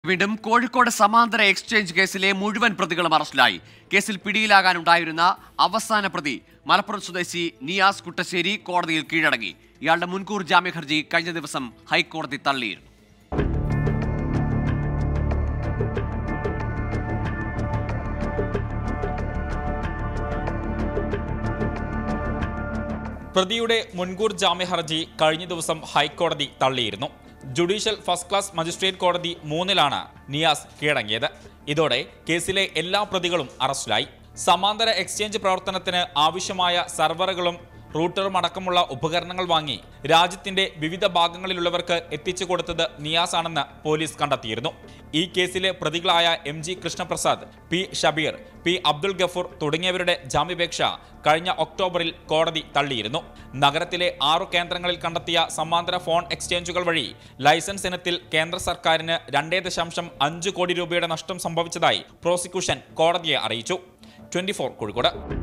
വീണ്ടും കോഴിക്കോട് സമാന്തര എക്സ്ചേഞ്ച് കേസിലെ മുഴുവൻ പ്രതികളും അറസ്റ്റിലായി കേസിൽ പിടിയിലാകാനുണ്ടായിരുന്ന അവസാന പ്രതി മലപ്പുറം സ്വദേശി നിയാസ് കുട്ടശ്ശേരി കോടതിയിൽ കീഴടങ്ങി ഇയാളുടെ മുൻകൂർ ജാമ്യ ഹർജി കഴിഞ്ഞ ദിവസം ഹൈക്കോടതി തള്ളിയിരുന്നു പ്രതിയുടെ മുൻകൂർ ജാമ്യ ഹർജി കഴിഞ്ഞ ദിവസം ഹൈക്കോടതി തള്ളിയിരുന്നു ജുഡീഷ്യൽ ഫസ്റ്റ് ക്ലാസ് മജിസ്ട്രേറ്റ് കോടതി മൂന്നിലാണ് നിയാസ് കീഴടങ്ങിയത് ഇതോടെ കേസിലെ എല്ലാ പ്രതികളും അറസ്റ്റിലായി സമാന്തര എക്സ്ചേഞ്ച് പ്രവർത്തനത്തിന് ആവശ്യമായ സർവറുകളും റൂട്ടറും അടക്കമുള്ള ഉപകരണങ്ങൾ വാങ്ങി രാജ്യത്തിന്റെ വിവിധ ഭാഗങ്ങളിലുള്ളവർക്ക് എത്തിച്ചു കൊടുത്തത് നിയാസ് ആണെന്ന് പോലീസ് കണ്ടെത്തിയിരുന്നു ഈ കേസിലെ പ്രതികളായ M G Krishnaprasad P Shabeer P Abdul Gafoor തുടങ്ങിയവരുടെ ജാമ്യാപേക്ഷ കഴിഞ്ഞ ഒക്ടോബറിൽ കോടതി തള്ളിയിരുന്നു നഗരത്തിലെ ആറു കേന്ദ്രങ്ങളിൽ കണ്ടെത്തിയ സമാന്തര ഫോൺ എക്സ്ചേഞ്ചുകൾ വഴി ലൈസൻസ് ഇനത്തിൽ കേന്ദ്ര സർക്കാരിന് രണ്ടേ ദശാംശം അഞ്ച് കോടി രൂപയുടെ നഷ്ടം സംഭവിച്ചതായി പ്രോസിക്യൂഷൻ കോടതിയെ അറിയിച്ചു ട്വന്റി കോഴിക്കോട്